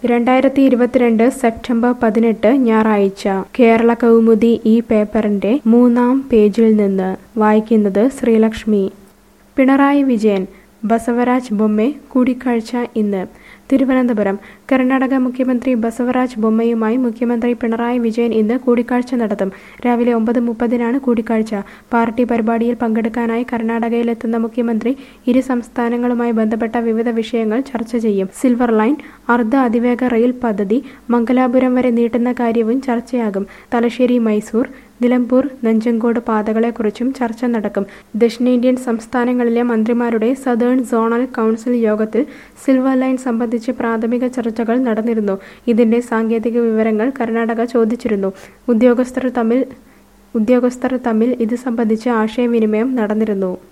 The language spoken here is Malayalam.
രണ്ടായിരത്തി ഇരുപത്തിരണ്ട് സെപ്റ്റംബർ പതിനെട്ട് ഞായറാഴ്ച കേരള കൗമുദി ഈ പേപ്പറിന്റെ മൂന്നാം പേജിൽ നിന്ന് വായിക്കുന്നത് ശ്രീലക്ഷ്മി പിണറായി വിജയൻ ബസവരാജ് ബൊമ്മെ കൂടിക്കാഴ്ച ഇന്ന് തിരുവനന്തപുരം കർണാടക മുഖ്യമന്ത്രി ബസവരാജ് ബൊമ്മയുമായി മുഖ്യമന്ത്രി പിണറായി വിജയൻ ഇന്ന് കൂടിക്കാഴ്ച നടത്തും രാവിലെ ഒമ്പത് മുപ്പതിനാണ് കൂടിക്കാഴ്ച പാർട്ടി പരിപാടിയിൽ പങ്കെടുക്കാനായി കർണാടകയിലെത്തുന്ന മുഖ്യമന്ത്രി ഇരു സംസ്ഥാനങ്ങളുമായി ബന്ധപ്പെട്ട വിവിധ വിഷയങ്ങൾ ചർച്ച ചെയ്യും സിൽവർ ലൈൻ അർദ്ധ അതിവേഗ റെയിൽ പദ്ധതി മംഗലാപുരം വരെ നീട്ടുന്ന കാര്യവും ചർച്ചയാകും തലശ്ശേരി മൈസൂർ നിലമ്പൂർ നഞ്ചങ്കോട് പാതകളെക്കുറിച്ചും ചർച്ച നടക്കും ദക്ഷിണേന്ത്യൻ സംസ്ഥാനങ്ങളിലെ മന്ത്രിമാരുടെ സദേൺ സോണൽ കൗൺസിൽ യോഗത്തിൽ സിൽവർ ലൈൻ സംബന്ധിച്ച് പ്രാഥമിക ചർച്ചകൾ നടന്നിരുന്നു ഇതിന്റെ സാങ്കേതിക വിവരങ്ങൾ കർണാടക ചോദിച്ചിരുന്നു ഉദ്യോഗസ്ഥർ തമ്മിൽ ഉദ്യോഗസ്ഥർ തമ്മിൽ ഇത് സംബന്ധിച്ച് ആശയവിനിമയം നടന്നിരുന്നു